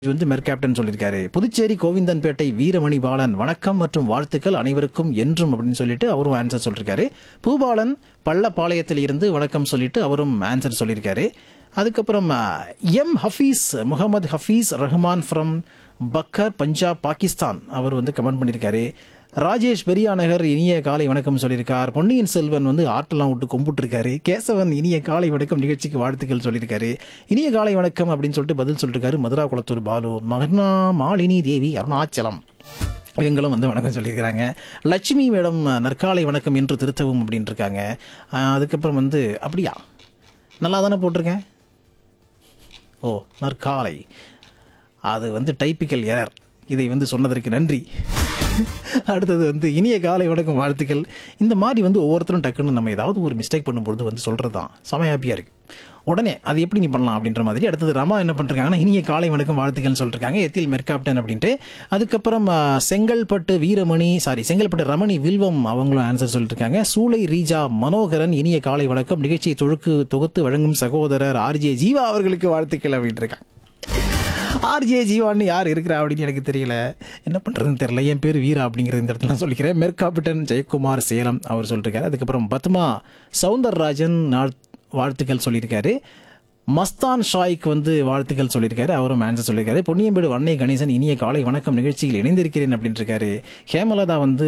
இது வந்து மெர்கேப்டன் சொல்லியிருக்காரு புதுச்சேரி கோவிந்தன்பேட்டை வீரமணி பாலன் வணக்கம் மற்றும் வாழ்த்துக்கள் அனைவருக்கும் என்றும் அப்படின்னு சொல்லிட்டு அவரும் ஆன்சர் சொல்லியிருக்காரு பூபாலன் பள்ளப்பாளையத்தில் இருந்து வணக்கம் சொல்லிட்டு அவரும் ஆன்சர் சொல்லியிருக்காரு அதுக்கப்புறம் அஹ், எம் ஹஃபீஸ் முகமது ஹஃபீஸ் ரஹ்மான் ஃப்ரம் பக்கர் பஞ்சாப் பாகிஸ்தான் அவர் வந்து கமெண்ட் பண்ணியிருக்காரு ராஜேஷ் பெரியாநகர் இனிய காலை வணக்கம் சொல்லியிருக்கார் பொன்னியின் செல்வன் வந்து ஆட்டெல்லாம் விட்டு கும்பிட்டுருக்காரு கேசவன் இனிய காலை வணக்கம் நிகழ்ச்சிக்கு வாழ்த்துக்கள் சொல்லியிருக்காரு இனிய காலை வணக்கம் அப்படின்னு சொல்லிட்டு பதில் சொல்லியிருக்காரு மதுரா குளத்தூர் பாலு மகனா மாலினி தேவி அருணாச்சலம் இவங்களும் வந்து வணக்கம் சொல்லியிருக்கிறாங்க லட்சுமி மேடம் நற்காலை வணக்கம் என்று திருத்தவும் அப்படின்னு இருக்காங்க ஆஹ் அதுக்கப்புறம் வந்து அப்படியா நல்லா தானே போட்டிருக்கேன் ஓ நற்காலை அது வந்து டைப்பிக்கல் எரர் இதை வந்து சொன்னதற்கு நன்றி அடுத்தது வந்து இனிய காலை வணக்கம் வாழ்த்துக்கள் இந்த மாதிரி வந்து ஒவ்வொருத்தரும் டக்குன்னு நம்ம ஏதாவது ஒரு மிஸ்டேக் பண்ணும்பொழுது வந்து சொல்கிறது தான் செம ஹாப்பியாக இருக்கு உடனே அது எப்படி நீ பண்ணலாம் அப்படின்ற மாதிரி அடுத்தது ரமா என்ன பண்ணிருக்காங்கன்னா இனிய காலை வணக்கம் வாழ்த்துக்கள்னு சொல்லிருக்காங்க எத்தில் மெர்காப்டன் அப்படின்ட்டு அதுக்கப்புறம் ஆ, செங்கல்பட்டு வீரமணி சாரி செங்கல்பட்டு ரமணி வில்வம் அவங்களும் ஆன்சர் சொல்லியிருக்காங்க சூளை ரீஜா மனோகரன் இனிய காலை வணக்கம் நிகழ்ச்சியை தொழுக்கு தொகுத்து வழங்கும் சகோதரர் ஆர்ஜே ஜீவா அவர்களுக்கு வாழ்த்துக்கள் அப்படின்ட்டு இருக்காங்க ஆர்ஜே ஜீவான்னு யார் இருக்கிறா அப்படின்னு எனக்கு தெரியல என்ன பண்ணுறதுன்னு தெரியல என் பேர் வீரா அப்படிங்கிறது இந்த இடத்துல நான் சொல்லிக்கிறேன் மெர்காபிட்டன் ஜெயக்குமார் சேலம் அவர் சொல்லியிருக்காரு அதுக்கப்புறம் பத்மா சவுந்தரராஜன் நாள்- வாழ்த்துக்கள் சொல்லியிருக்காரு மஸ்தான் ஷாய்க்கு வந்து வாழ்த்துக்கள் சொல்லியிருக்காரு அவரும் ஆன்சர் சொல்லியிருக்காரு பொன்னியம்பேடு வன்னை கணேசன் இனிய காலை வணக்கம் நிகழ்ச்சியில் இணைந்திருக்கிறேன் அப்படின்ட்டு இருக்காரு ஹேமலதா வந்து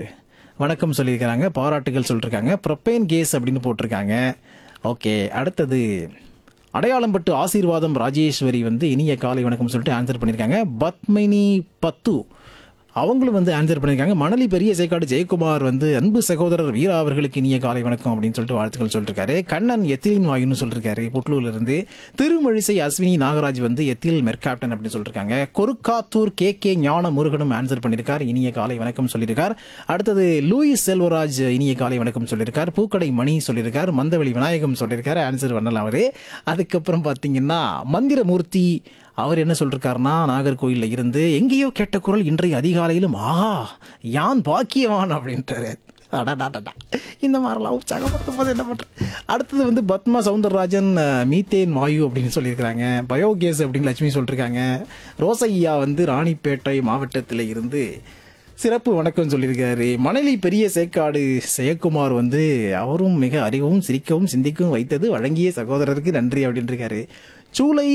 வணக்கம் சொல்லியிருக்காங்க பாராட்டுகள் சொல்லியிருக்காங்க ப்ரொப்பேன் கேஸ் அப்படின்னு போட்டிருக்காங்க ஓகே அடுத்தது அடையாளம்பட்டு ஆசீர்வாதம் ராஜேஸ்வரி வந்து இனிய காலை வணக்கம் சொல்லிட்டு ஆன்சர் பண்ணியிருக்காங்க பத்மினி பத்து அவங்களும் வந்து ஆன்சர் பண்ணியிருக்காங்க மணலி பெரிய சேக்காடு ஜெயக்குமார் வந்து அன்பு சகோதரர் வீரா அவர்களுக்கு இனிய காலை வணக்கம் அப்படின்னு சொல்லிட்டு வாழ்த்துக்கள் சொல்லியிருக்காரு கண்ணன் எத்திலின் வாயுன்னு சொல்லியிருக்காரு புட்லூர்ல இருந்து திருமழிசை அஸ்வினி நாகராஜ் வந்து எத்தில் மெர்காப்டன் அப்படின்னு சொல்லியிருக்காங்க கொருக்காத்தூர் கே கே ஞான முருகனும் ஆன்சர் பண்ணியிருக்கார் இனிய காலை வணக்கம் சொல்லியிருக்கார் அடுத்தது லூயிஸ் செல்வராஜ் இனிய காலை வணக்கம் சொல்லியிருக்கார் பூக்கடை மணி சொல்லியிருக்கார் மந்தவெளி விநாயகம் சொல்லியிருக்காரு ஆன்சர் பண்ணலாம் அவரு அதுக்கப்புறம் பார்த்தீங்கன்னா மந்திரமூர்த்தி அவர் என்ன சொல்லிருக்காருன்னா நாகர்கோயிலில் இருந்து எங்கேயோ கேட்ட குரல் இன்றைய அதிகாலையிலும் ஆஹா யான் பாக்கியவான் அப்படின்ட்டாரு அடடாடடா. இந்த மாதிரிலாம் உற்சாகப்படுத்தும் போது என்ன பண்ணுறது அடுத்தது வந்து பத்மா சவுந்தரராஜன் அஹ், மீத்தேன் வாயு அப்படின்னு சொல்லியிருக்கிறாங்க பயோகேஸ் அப்படின்னு லட்சுமி சொல்லியிருக்காங்க ரோசையா வந்து ராணிப்பேட்டை மாவட்டத்தில் இருந்து சிறப்பு வணக்கம் சொல்லியிருக்காரு மணலி பெரிய சேக்காடு ஜெயக்குமார் வந்து அவரும் மிக அறிவும் சிரிக்கவும் சிந்திக்கவும் வைத்தது வழங்கிய சகோதரருக்கு நன்றி அப்படின்னு இருக்காரு சூளை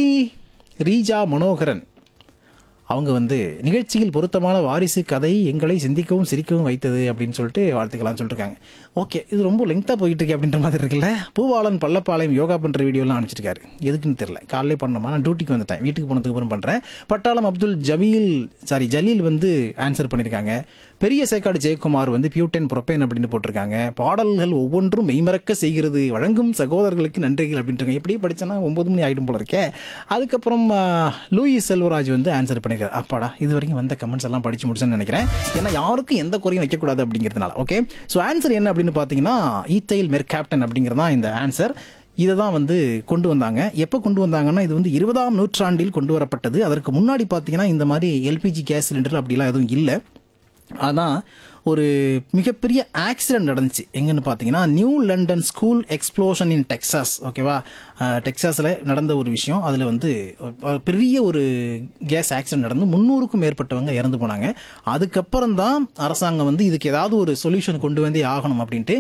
ரீஜா மனோகரன் அவங்க வந்து நிகழ்ச்சியில் பொருத்தமான வாரிசு கதை எங்களை சிந்திக்கவும் சிரிக்கவும் வைத்தது அப்படின்னு சொல்லிட்டு வாழ்த்துக்கலாம்னு சொல்லியிருக்காங்க ஓகே இது ரொம்ப லெங்க்த்தாக போயிட்டு இருக்கு அப்படின்ற மாதிரி இருக்குல்ல பூவாளன் பள்ளப்பாளையம் யோகா பண்ணுற வீடியோலாம் அனுப்பிச்சிருக்காரு எதுக்குன்னு தெரியல காலையிலே பண்ணோமா நான் டியூட்டிக்கு வந்துட்டேன் வீட்டுக்கு போனதுக்கு அப்புறம் பண்ணுறேன் பட்டாளம் அப்துல் ஜமீல் சாரி ஜலீல் வந்து ஆன்சர் பண்ணியிருக்காங்க பெரிய சேக்காடு ஜெயக்குமார் வந்து பியூட்டன் புரப்பேன் அப்படின்னு போட்டிருக்காங்க பாடல்கள் ஒவ்வொன்றும் மெய்மறக்க செய்கிறது வழங்கும் சகோதரர்களுக்கு நன்றிகள் அப்படின்ட்டு எப்படி படிச்சேன்னா ஒன்பது மணி ஆகிடும் போல இருக்கே அதுக்கப்புறம் ஆ, லூயிஸ் செல்வராஜ் வந்து ஆன்சர் பண்ணியிருக்காரு அப்பாடா இது வரைக்கும் வந்த கமெண்ட்ஸ் எல்லாம் படிச்சு முடிச்சேன்னு நினைக்கிறேன் ஏன்னா யாருக்கும் எந்த குறையும் வைக்கக்கூடாது அப்படிங்கிறதுனால ஓகே ஸோ ஆன்சர் என்ன அப்படின்னு பார்த்தீங்கன்னா ஈத்தைல் மெர் கேப்டன் அப்படிங்கிறது தான் இந்த ஆன்சர் இதை தான் வந்து கொண்டு வந்தாங்க எப்போ கொண்டு வந்தாங்கன்னா இது வந்து இருபதாம் நூற்றாண்டில் கொண்டு வரப்பட்டது அதற்கு முன்னாடி பார்த்தீங்கன்னா இந்த மாதிரி எல்பிஜி கேஸ் சிலிண்டர் அப்படிலாம் எதுவும் இல்லை ஆனால் ஒரு மிகப்பெரிய ஆக்சிடென்ட் நடந்துச்சு எங்கன்னு பார்த்தீங்கன்னா New London school explosion in Texas ஓகேவா டெக்சாஸில் நடந்த ஒரு விஷயம் அதில் வந்து ஒரு பெரிய ஒரு கேஸ் ஆக்சிடென்ட் நடந்து முந்நூறுக்கும் மேற்பட்டவங்க இறந்து போனாங்க அதுக்கப்புறம் தான் அரசாங்கம் வந்து இதுக்கு ஏதாவது ஒரு சொல்யூஷன் கொண்டு வந்தே ஆகணும் அப்படின்ட்டு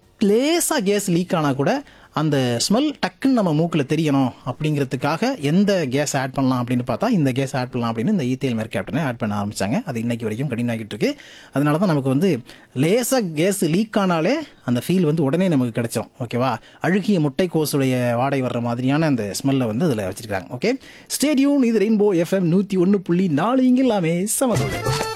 லேசாக கேஸ் லீக் ஆனால் கூட அந்த ஸ்மெல் டக்குன்னு நம்ம மூக்கில் தெரியணும் அப்படிங்கிறதுக்காக எந்த கேஸ் ஆட் பண்ணலாம் அப்படின்னு பார்த்தா இந்த கேஸ் ஆட் பண்ணலாம் அப்படின்னு இந்த ஈத்தேல் மேர் கேப்டனை ஆட் பண்ண ஆரம்பிச்சாங்க அது இன்னைக்கு வரைக்கும் கடினாகிட்டு இருக்கு அதனால தான் நமக்கு வந்து லேசாக கேஸ் லீக் ஆனாலே அந்த ஃபீல் வந்து உடனே நமக்கு கிடைச்சிரும் ஓகேவா அழுகிய முட்டைக்கோசுடைய வாடை வர்ற மாதிரியான அந்த ஸ்மெல்லை வந்து அதில் வச்சிருக்காங்க ஓகே ஸ்டேடியூன் இது ரெயின்போ எஃப்எம் நூற்றி ஒன்று புள்ளி நாலு இங்கிலாமே சமதோடு